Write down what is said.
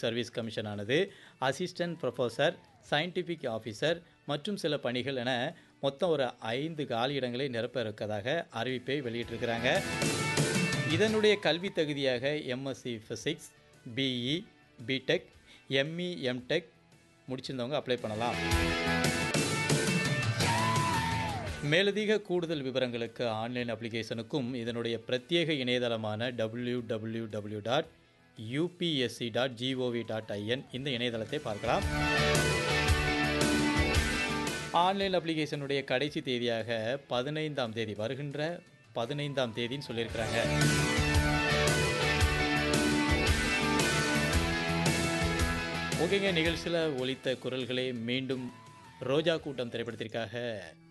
service கமிஷனானது assistant professor scientific officer மற்றும் சில பணிகள் என மொத்தம் ஒரு ஐந்து காலியிடங்களை நிரப்ப இருக்கதாக அறிவிப்பை வெளியிட்டிருக்கிறாங்க இதனுடைய கல்வி தகுதியாக MSc physics BE BTech ME MTech முடிச்சிருந்தவங்க அப்ளை பண்ணலாம் மேலதிக கூடுதல் விவரங்களுக்கு ஆன்லைன் அப்ளிகேஷனுக்கும் இதனுடைய பிரத்யேக இணையதளமான W W W dot UPSC dot GOV dot IN இந்த இணையதளத்தை பார்க்கலாம் ஆன்லைன் அப்ளிகேஷனுடைய கடைசி தேதியாக பதினைந்தாம் தேதி வருகின்ற பதினைந்தாம் தேதின்னு சொல்லியிருக்கிறாங்க ஓகேங்க நிகழ்ச்சியில் ஒலித்த குரல்களே மீண்டும் ரோஜா கூட்டம் திரைப்படத்திற்காக